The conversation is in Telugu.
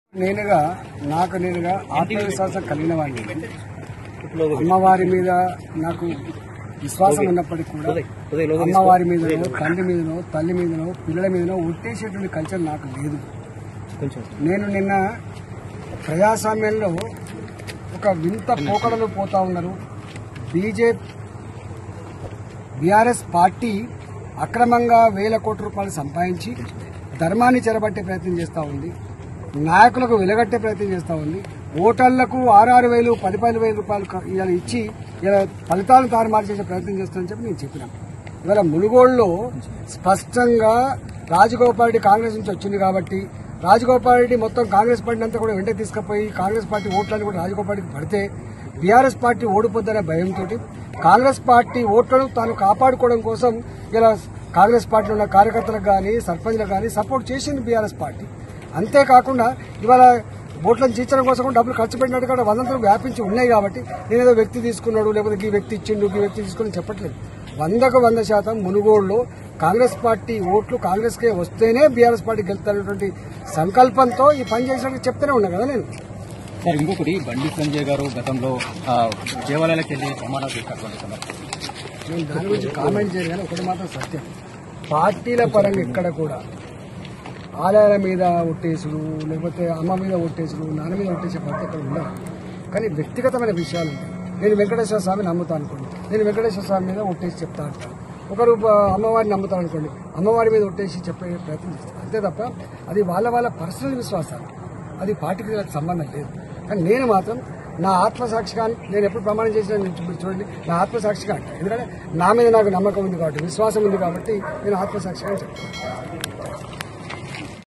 నేనుగా నాకు నేనుగా ఆత్మవిశ్వాసం కలిగిన వాడిని అమ్మవారి మీద నాకు విశ్వాసం ఉన్నప్పటికీ కూడా అమ్మవారి మీదనో తండ్రి మీదనో తల్లి మీదనో పిల్లల మీదనో ఒట్టేసేటువంటి కల్చర్ నాకు లేదు నేను నిన్న ప్రజాస్వామ్యంలో ఒక వింత పోకడలు పోతా ఉన్నారు బీజేపీ బీఆర్ఎస్ పార్టీ అక్రమంగా వేల కోట్ల రూపాయలు సంపాదించి ధర్మాన్ని చెరబట్టే ప్రయత్నం చేస్తూ ఉంది నాయకులకు వెలగట్టే ప్రయత్నం చేస్తూ ఉంది ఓటర్లకు ఆరారు వేలు పది పది వేల రూపాయలు క- ఇలా ఇచ్చి ఇలా ఫలితాలను తారుమారు చేసే ప్రయత్నం చేస్తానని చెప్పి నేను చెప్పిన ఇవాళ మునుగోడులో స్పష్టంగా రాజగోపాల్ రెడ్డి కాంగ్రెస్ నుంచి వచ్చింది కాబట్టి రాజగోపాల్ రెడ్డి మొత్తం కాంగ్రెస్ పార్టీ అంతా కూడా వెంట తీసుకుపోయి కాంగ్రెస్ పార్టీ ఓట్లను కూడా రాజగోపాల్ రెడ్డికి పడితే బీఆర్ఎస్ పార్టీ ఓడిపోద్దనే భయంతో కాంగ్రెస్ పార్టీ ఓట్లను తాను కాపాడుకోవడం కోసం ఇలా కాంగ్రెస్ పార్టీలో ఉన్న కార్యకర్తలకు కానీ సర్పంచ్లకు కానీ సపోర్ట్ చేసింది బీఆర్ఎస్ పార్టీ అంతేకాకుండా ఇవాళ ఓట్లను చీల్చడం కోసం కూడా డబ్బులు ఖర్చు పెట్టినట్టు కూడా వందలు వ్యాపించి ఉన్నాయి కాబట్టి నేనేదో వ్యక్తి తీసుకున్నాడు లేకపోతే ఈ వ్యక్తి ఇచ్చిండు ఈ వ్యక్తి తీసుకుని చెప్పట్లేదు వందకు వంద శాతం మునుగోడులో కాంగ్రెస్ పార్టీ ఓట్లు కాంగ్రెస్కే వస్తేనే బీఆర్ఎస్ పార్టీ గెలుతారనేటువంటి సంకల్పంతో ఈ పని చేసినట్టు చెప్తూనే ఉన్నా కదా నేను సార్ ఇంకొకటి బండి సంజయ్ గారు గతంలో ఆ, దేవాలయాలకు వెళ్ళి ప్రమాణాలు చేసినటువంటి సందర్భం నేను దాని గురించి కామెంట్ చేయను కానీ ఒకటి మాత్రం సత్యం పార్టీల పరంగా ఇక్కడ కూడా ఆలయాల మీద ఒట్టేసుడు లేకపోతే అమ్మ మీద ఒట్టేసుడు నాన్న మీద ఒట్టేసే పద్ధతి ఇక్కడ ఉండదు కానీ వ్యక్తిగతమైన విషయాలు ఉంటాయి నేను వెంకటేశ్వర స్వామిని నమ్ముతా అనుకోండి నేను వెంకటేశ్వర స్వామి మీద ఒట్టేసి చెప్తా అంటాను ఒకరు బ- అమ్మవారిని నమ్ముతాను అనుకోండి అమ్మవారి మీద ఒట్టేసి చెప్పే ప్రయత్నం చేస్తాను అంతే తప్ప అది వాళ్ళ వాళ్ళ పర్సనల్ విశ్వాసాలు అది పార్టీకి నాకు సంబంధం లేదు కానీ నేను మాత్రం నా ఆత్మసాక్షిగా నేను ఎప్పుడు ప్రమాణం చేసిన చూడండి నా ఆత్మసాక్షిగా అంటాను ఎందుకంటే నా మీద నాకు నమ్మకం ఉంది కాబట్టి విశ్వాసం ఉంది కాబట్టి నేను ఆత్మసాక్షిగా చెప్తాను